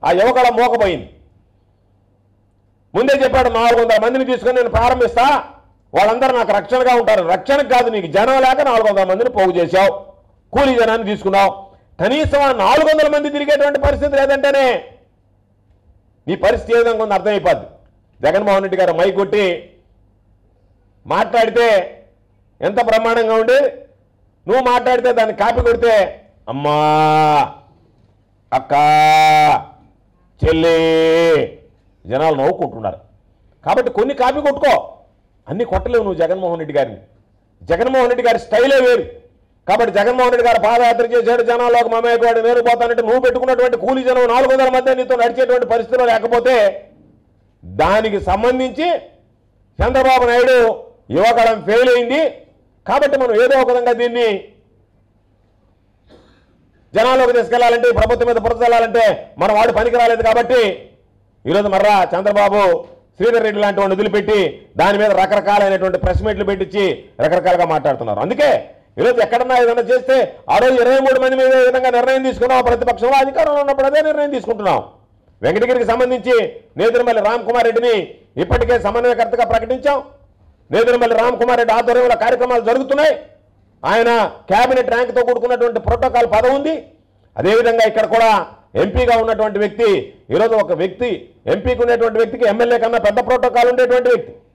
ఆ యువకళ మోకపోయింది ముందే చెప్పాడు నాలుగు వందల మందిని తీసుకొని నేను ప్రారంభిస్తా వాళ్ళందరూ నాకు రక్షణగా ఉంటారు రక్షణకు కాదు నీకు జనం లేక నాలుగు వందల మందిని పోగు చేశావు కూలీ జనాన్ని తీసుకున్నావు కనీసం ఆ నాలుగు వందల మంది తిరిగేటువంటి పరిస్థితి లేదంటేనే నీ పరిస్థితి ఏ విధంగా ఉందో అర్థమైపోద్ది జగన్మోహన్ రెడ్డి గారు మై కొట్టి మాట్లాడితే ఎంత బ్రహ్మాండంగా ఉండి నువ్వు మాట్లాడితే దాన్ని కాపీ కొడితే అమ్మా అక్క చెల్లి జనాలు నవ్వుకుంటున్నారు కాబట్టి కొన్ని కాపీ కొట్టుకో అన్ని కొట్టలేవు నువ్వు జగన్మోహన్ రెడ్డి గారిని జగన్మోహన్ రెడ్డి గారి స్టైలే వేరు కాబట్టి జగన్మోహన్ రెడ్డి గారు పాదయాత్ర చేశాడు జనాల్లోకి మమేకవాడు నేను పోతానంటే నువ్వు పెట్టుకున్నటువంటి కూలీ జనం నాలుగు వందల మధ్య నీతో నడిచేటువంటి పరిస్థితిలో లేకపోతే దానికి సంబంధించి చంద్రబాబు నాయుడు యువకళం ఫెయిల్ అయింది కాబట్టి మనం ఏదో ఒక విధంగా దీన్ని జనాల్లోకి తీసుకెళ్లాలంటే ఈ ప్రభుత్వం మీద బురద చల్లాలంటే మన వాడు పనికి రాలేదు కాబట్టి ఈరోజు మర్రా చంద్రబాబు శ్రీధర్ రెడ్డి లాంటి వాడిని వదిలిపెట్టి దాని మీద రకరకాలైనటువంటి ప్రెస్ మీట్లు పెట్టించి రకరకాలుగా మాట్లాడుతున్నారు అందుకే ఈరోజు ఎక్కడన్నా ఏదైనా చేస్తే ఆ రోజు ఇరవై మూడు మంది మీద ఏ విధంగా నిర్ణయం తీసుకున్నాం ప్రతిపక్షంలో అధికారంలో ఉన్నప్పుడు అదే నిర్ణయం తీసుకుంటున్నాం వెంకటగిరికి సంబంధించి నేదురుమల్లి రామ్ కుమార్ రెడ్డిని ఇప్పటికే సమన్వయకర్తగా ప్రకటించాం నేదురుమల్లి రామ్ కుమార్ రెడ్డి ఆధ్వర్యంలో కార్యక్రమాలు జరుగుతున్నాయి ఆయన కేబినెట్ ర్యాంక్తో కూడుకున్నటువంటి ప్రోటోకాల్ పదవి ఉంది అదేవిధంగా ఇక్కడ కూడా ఎంపీగా ఉన్నటువంటి వ్యక్తి ఈరోజు ఒక వ్యక్తి ఎంపీకి ఉన్నటువంటి వ్యక్తికి ఎమ్మెల్యే కన్నా పెద్ద ప్రోటోకాల్ ఉండేటువంటి వ్యక్తి